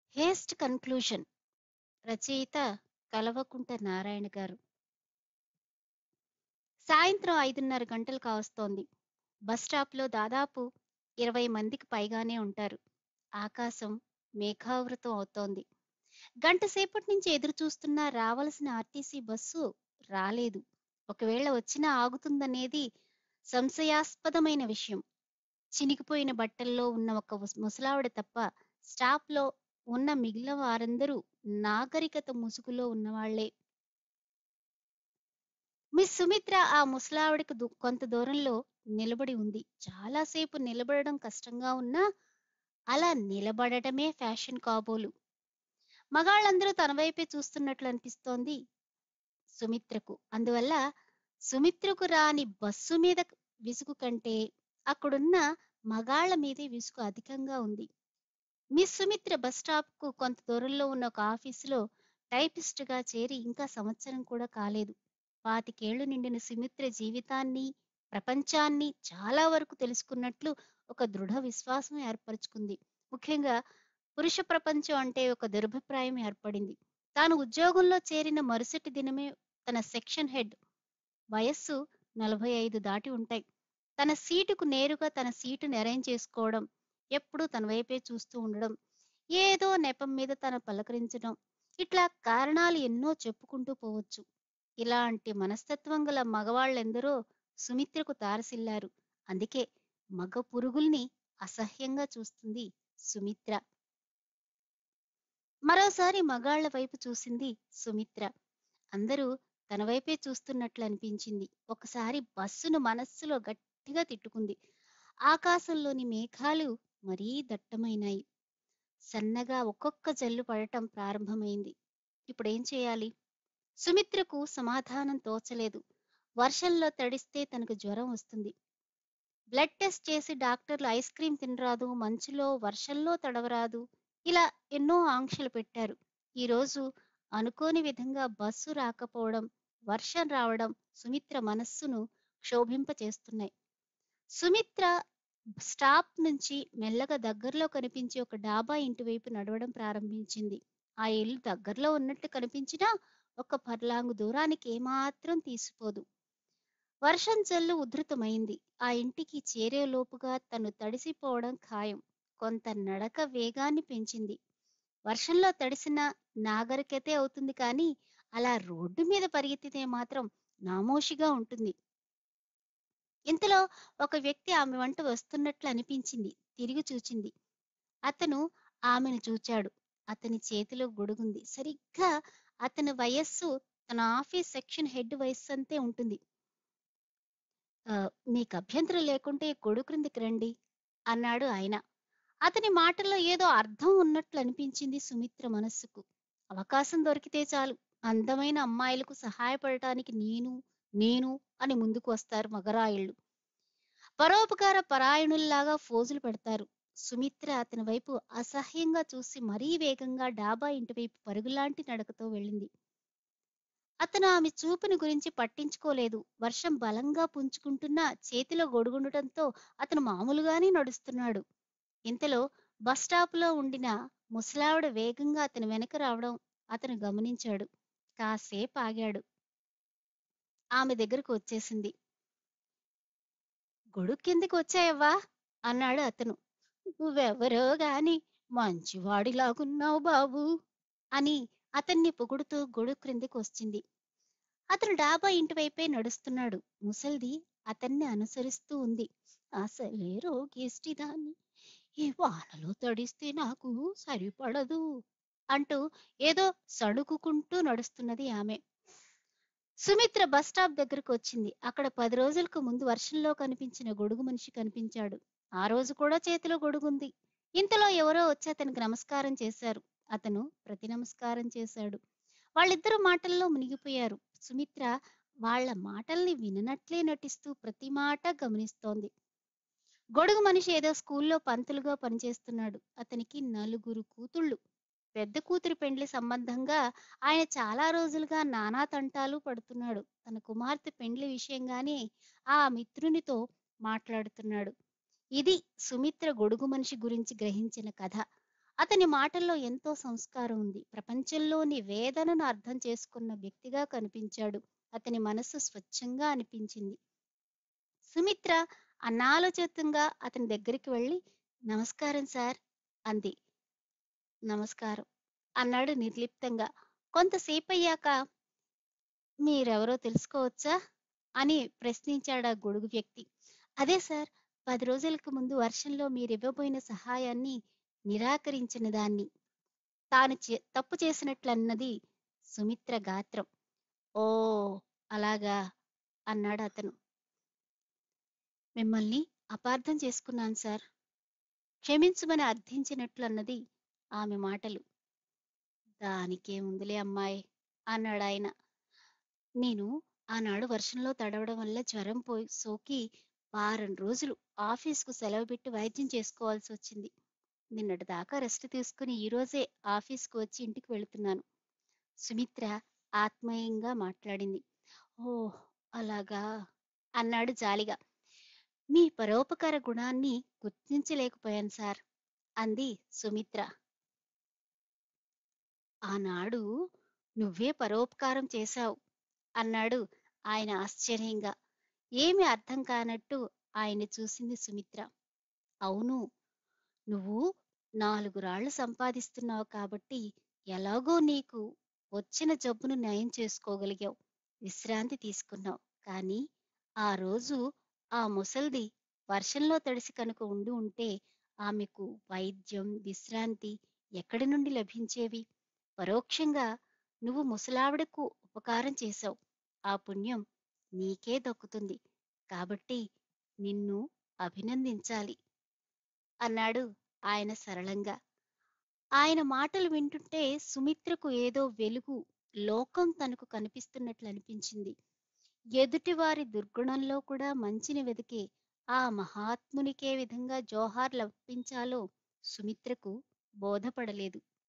Heist conclusion రచయిత కలవకుంట నారాయణ గారు సాయంత్రం ఐదున్నర గంటలు కావస్తోంది బస్ స్టాప్లో దాదాపు ఇరవై మందికి పైగానే ఉంటారు ఆకాశం మేఘావృతం అవుతోంది గంట సేపటి నుంచి ఎదురు చూస్తున్నా రావలసిన ఆర్టీసీ బస్సు రాలేదు ఒకవేళ వచ్చినా ఆగుతుందనేది సంశయాస్పదమైన విషయం చినిగిపోయిన బట్టల్లో ఉన్న ఒక ముసలావిడ తప్ప స్టాప్లో ఉన్న మిగిలిన వారందరూ నాగరికత ముసుగులో ఉన్నవాళ్లే మిస్ సుమిత్ర ఆ ముసలావిడకు దు- కొంత దూరంలో నిలబడి ఉంది చాలాసేపు నిలబడడం కష్టంగా ఉన్నా అలా నిలబడటమే ఫ్యాషన్ కాబోలు మగాళ్ళందరూ తన వైపే చూస్తున్నట్లు అనిపిస్తోంది సుమిత్రకు అందువల్ల సుమిత్రకు రాని బస్సు మీద విసుగు కంటే అక్కడున్న మగాళ్ళ మీదే విసుగు అధికంగా ఉంది మిస్ సుమిత్ర బస్ స్టాప్ కు కొంత దూరంలో ఉన్న ఒక ఆఫీసులో టైపిస్ట్ గా చేరి ఇంకా సంవత్సరం కూడా కాలేదు పాతికేళ్లు నిండిన సుమిత్ర జీవితాన్ని ప్రపంచాన్ని చాలా వరకు తెలుసుకున్నట్లు ఒక దృఢ విశ్వాసం ఏర్పరచుకుంది ముఖ్యంగా పురుష ప్రపంచం అంటే ఒక దురభిప్రాయం ఏర్పడింది తాను ఉద్యోగంలో చేరిన మరుసటి దినమే తన సెక్షన్ హెడ్ వయస్సు నలభై ఐదు దాటి ఉంటాయి తన సీటుకు నేరుగా తన సీటును అరేంజ్ చేసుకోవడం ఎప్పుడూ తన వైపే చూస్తూ ఉండడం ఏదో నెపం మీద తన పలకరించడం ఇట్లా కారణాలు ఎన్నో చెప్పుకుంటూ పోవచ్చు ఇలాంటి మనస్తత్వం గల మగవాళ్ళెందరో సుమిత్రకు తారసిల్లారు అందుకే మగ పురుగుల్ని అసహ్యంగా చూస్తుంది సుమిత్ర మరోసారి మగాళ్ల వైపు చూసింది సుమిత్ర అందరూ తన వైపే చూస్తున్నట్లు అనిపించింది ఒకసారి బస్సును మనస్సులో గట్టిగా తిట్టుకుంది ఆకాశంలోని మేఘాలు మరీ దట్టమైనాయి సన్నగా ఒక్కొక్క జల్లు పడటం ప్రారంభమైంది ఇప్పుడేం చేయాలి సుమిత్రకు సమాధానం తోచలేదు వర్షంలో తడిస్తే తనకు జ్వరం వస్తుంది బ్లడ్ టెస్ట్ చేసి డాక్టర్లు ఐస్ క్రీం తినరాదు మంచులో వర్షంలో తడవరాదు ఇలా ఎన్నో ఆంక్షలు పెట్టారు ఈరోజు అనుకోని విధంగా బస్సు రాకపోవడం వర్షం రావడం సుమిత్ర మనస్సును క్షోభింపచేస్తున్నాయి సుమిత్ర స్టాప్ నుంచి మెల్లగా దగ్గరలో కనిపించే ఒక డాబా ఇంటి వైపు నడవడం ప్రారంభించింది ఆ ఇల్లు దగ్గరలో ఉన్నట్టు కనిపించినా ఒక పర్లాంగు దూరానికి ఏమాత్రం తీసిపోదు వర్షం జల్లు ఉధృతమైంది ఆ ఇంటికి చేరేలోపుగా తను తడిసిపోవడం ఖాయం కొంత నడక వేగాన్ని పెంచింది వర్షంలో తడిసిన నాగరికతే అవుతుంది కానీ అలా రోడ్డు మీద పరిగెత్తితే మాత్రం నామోషిగా ఉంటుంది ఇంతలో ఒక వ్యక్తి ఆమె వంట వస్తున్నట్లు అనిపించింది తిరిగి చూచింది అతను ఆమెను చూచాడు అతని చేతిలో గొడుగుంది సరిగ్గా అతని వయస్సు తన ఆఫీస్ సెక్షన్ హెడ్ వయస్సు అంతే ఉంటుంది "ఆ, మీకు అభ్యంతరం లేకుంటే గొడుగు క్రిందికి రండి అన్నాడు ఆయన అతని మాటల్లో ఏదో అర్థం ఉన్నట్లు అనిపించింది సుమిత్ర మనస్సుకు అవకాశం దొరికితే చాలు అందమైన అమ్మాయిలకు సహాయపడటానికి నేను నేను అని ముందుకు వస్తారు మగరాయుళ్ళు పరోపకార పరాయణుల్లాగా ఫోజులు పెడతారు సుమిత్ర అతని వైపు అసహ్యంగా చూసి మరీ వేగంగా డాబా ఇంటి వైపు పరుగులాంటి నడకతో వెళ్ళింది అతను ఆమె చూపుని గురించి పట్టించుకోలేదు వర్షం బలంగా పుంజుకుంటున్నా చేతిలో గొడుగుండటంతో అతను మామూలుగానే నడుస్తున్నాడు ఇంతలో బస్ స్టాప్లో ఉండిన ముసలావిడ వేగంగా అతని వెనక రావడం అతను గమనించాడు కాసేపు ఆగాడు ఆమె దగ్గరకు వచ్చేసింది గొడుగు కిందికి వచ్చాయవ్వా అన్నాడు అతను నువ్వెవరో గాని మంచివాడిలాగున్నావు బాబు అని అతన్ని పొగుడుతూ గొడుగు క్రిందికి వచ్చింది అతను డాబా ఇంటి వైపే నడుస్తున్నాడు ముసల్ది అతన్ని అనుసరిస్తూ ఉంది అసలే రోగిష్టిదాన్ని ఈ వానలో తడిస్తే నాకు సరిపడదు అంటూ ఏదో సణుకుకుంటూ నడుస్తున్నది ఆమె సుమిత్ర బస్ స్టాప్ దగ్గరకు వచ్చింది అక్కడ పది రోజులకు ముందు వర్షంలో కనిపించిన గొడుగు మనిషి కనిపించాడు ఆ రోజు కూడా చేతిలో గొడుగుంది ఇంతలో ఎవరో వచ్చి అతనికి నమస్కారం చేశారు అతను ప్రతి నమస్కారం చేశాడు వాళ్ళిద్దరూ మాటల్లో మునిగిపోయారు సుమిత్ర వాళ్ళ మాటల్ని విననట్లే నటిస్తూ ప్రతి మాట గమనిస్తోంది గొడుగు మనిషి ఏదో స్కూల్లో పంతులుగా పనిచేస్తున్నాడు అతనికి నలుగురు కూతుళ్ళు పెద్ద కూతురి పెండ్లి సంబంధంగా ఆయన చాలా రోజులుగా నానా తంటాలు పడుతున్నాడు తన కుమార్తె పెండ్లి విషయంగానే ఆ మిత్రునితో మాట్లాడుతున్నాడు ఇది సుమిత్ర గొడుగు మనిషి గురించి గ్రహించిన కథ అతని మాటల్లో ఎంతో సంస్కారం ఉంది ప్రపంచంలోని వేదనను అర్థం చేసుకున్న వ్యక్తిగా కనిపించాడు అతని మనస్సు స్వచ్ఛంగా అనిపించింది సుమిత్ర అనాలోచితంగా అతని దగ్గరికి వెళ్ళి నమస్కారం సార్ అంది నమస్కారం అన్నాడు నిర్లిప్తంగా కొంతసేపు అయ్యాక మీరెవరో తెలుసుకోవచ్చా అని ప్రశ్నించాడు ఆ గొడుగు వ్యక్తి అదే సార్ పది రోజులకు ముందు వర్షంలో మీరివ్వబోయిన సహాయాన్ని నిరాకరించిన దాన్ని తాను చే- తప్పు చేసినట్లన్నది సుమిత్ర గాత్రం ఓ అలాగా అన్నాడు అతను మిమ్మల్ని అపార్థం చేసుకున్నాను సార్ క్షమించమని అర్థించినట్లు అన్నది ఆమె మాటలు దానికేముందిలే అమ్మాయి అన్నాడు ఆయన నేను ఆనాడు వర్షంలో తడవడం వల్ల జ్వరం పోయి సోకి వారం రోజులు ఆఫీస్కు సెలవు పెట్టి వైద్యం చేసుకోవాల్సి వచ్చింది నిన్నటి దాకా రెస్ట్ తీసుకుని ఈ రోజే ఆఫీస్కు వచ్చి ఇంటికి వెళుతున్నాను సుమిత్ర ఆత్మీయంగా మాట్లాడింది ఓ అలాగా అన్నాడు జాలిగా మీ పరోపకార గుణాన్ని గుర్తించలేకపోయాను సార్ అంది సుమిత్ర ఆనాడు నువ్వే పరోపకారం చేశావు అన్నాడు ఆయన ఆశ్చర్యంగా ఏమీ అర్థం కానట్టు ఆయన చూసింది సుమిత్ర అవును నువ్వు నాలుగు రాళ్లు సంపాదిస్తున్నావు కాబట్టి ఎలాగో నీకు వచ్చిన జబ్బును నయం చేసుకోగలిగావు విశ్రాంతి తీసుకున్నావు కానీ ఆ రోజు ఆ ముసల్ది వర్షంలో తడిసి కనుక ఉండి ఉంటే ఆమెకు వైద్యం విశ్రాంతి ఎక్కడి నుండి లభించేవి పరోక్షంగా నువ్వు ముసలావిడకు ఉపకారం చేశావు ఆ పుణ్యం నీకే దక్కుతుంది కాబట్టి నిన్ను అభినందించాలి అన్నాడు ఆయన సరళంగా ఆయన మాటలు వింటుంటే సుమిత్రకు ఏదో వెలుగు లోకం తనకు కనిపిస్తున్నట్లు అనిపించింది ఎదుటివారి దుర్గుణంలో కూడా మంచిని వెతికే ఆ మహాత్మునికే విధంగా జోహార్లర్పించాలో సుమిత్రకు బోధపడలేదు